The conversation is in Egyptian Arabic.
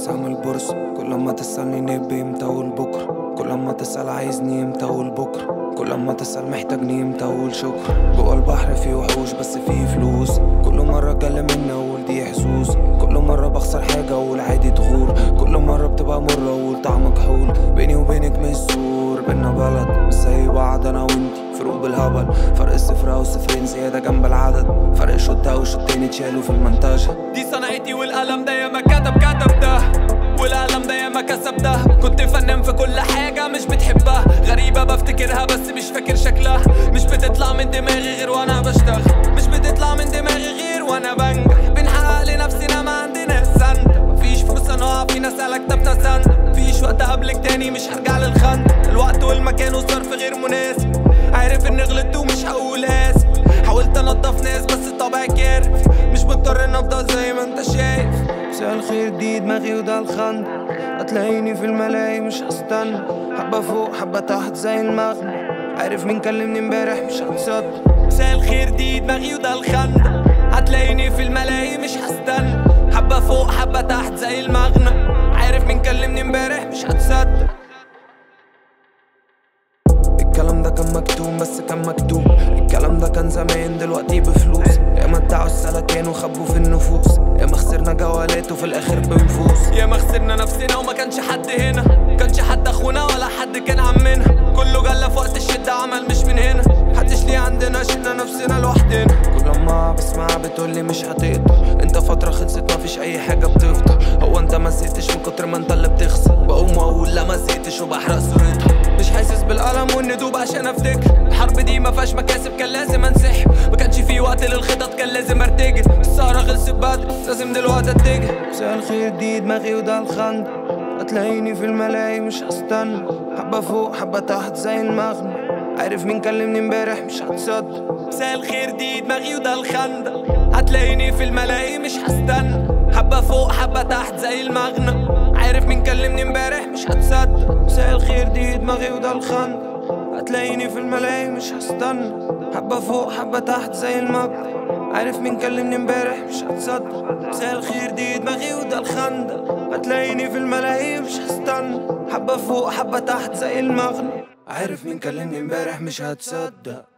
اعمل بورصة كل ما تسألني نبي امتى اقول بكرة كل ما تسأل عايزني امتى اقول بكرة كل ما تسأل محتاجني امتى اقول شكرا جوا البحر في وحوش بس في فلوس كل مرة اتكلم مني اقول دي حسوس كل مرة بخسر حاجة اقول عادي تغور كل مرة بتبقى مرة اقول طعمك حول بيني وبينك مش سور بينا بلد مش زي بعض انا وانتي فروق بالهبل فرق الصفر او صفرين زيادة جنب العدد فرق شوت او شوتين اتشالوا في المنتجة دي صنعتي والقلم ده ياما كتب كتب ده والقلم ده ياما كسب ده كنت فنان في كل حاجة مش بتحبها غريبة بفتكرها بس مش فاكر شكلها مش بتطلع من دماغي غير وانا بشتغل مش بتطلع من دماغي غير وانا بنجح بنحقق لنفسنا ما عندنا سند مفيش فرصة نقع في نسألك كتبنا سند مفيش وقت قبلك تاني مش هرجع للخند الوقت والمكان والظرف غير مناسب عارف اني غلطت ومش هقول اسف حاولت انضف ناس بس طبعي كارف مش مضطر ان افضل زي ما انت شايف مساء الخير دي دماغي وده الخند هتلاقيني في الملاهي مش هستنى حبة فوق حبة تحت زي المغنى عارف مين كلمني امبارح مش هتصدق مساء الخير دي دماغي وده الخندق هتلاقيني في الملاهي مش هستنى حبة فوق حبة تحت زي المغنى عارف مين كلمني امبارح مش هتصدق الكلام ده كان مكتوم بس كان مكتوب الكلام ده كان زمان دلوقتي بفلوس يا ما ادعوا السلكان وخبوا في النفوس يا ما خسرنا جولات وفي الاخر بنفوس يا ما خسرنا نفسنا وما كانش حد هنا كانش حد اخونا ولا حد كان عمنا كله جالنا في وقت الشدة عمل مش من هنا محدش ليه عندنا شلنا نفسنا لوحدنا كل ما بسمعها بتقولي مش هتقدر انت فترة خلصت مفيش اي حاجة بتفضل هو انت ما زهقتش من كتر ما انت اللي بتخسر بقوم واقول لا ما زهقتش وبحرق صورتها مش حاسس بالألم والندوب عشان افتكر الحرب دي ما فيهاش مكاسب كان لازم انسحب ما كانش في وقت للخطط كان لازم ارتجل السهرة خلصت بدري لازم دلوقتي اتجه مساء الخير دي دماغي وده الخند هتلاقيني في الملاهي مش هستنى حبة فوق حبة تحت زي المغنى عارف مين كلمني امبارح مش هتصدق مساء الخير دي دماغي وده الخندق هتلاقيني في الملاهي مش هستنى حبة فوق حبة تحت زي المغنى عارف مين كلمني امبارح مش هتصدق مساء الخير دي دماغي وده الخند هتلاقيني في الملاهي مش هستنى حبة فوق حبة تحت زي المغنى عارف مين كلمني امبارح مش هتصدق مساء الخير دي دماغي وده الخندق هتلاقيني في الملاهي مش هستنى حبة فوق حبة تحت زي المغنى عارف مين كلمني امبارح مش هتصدق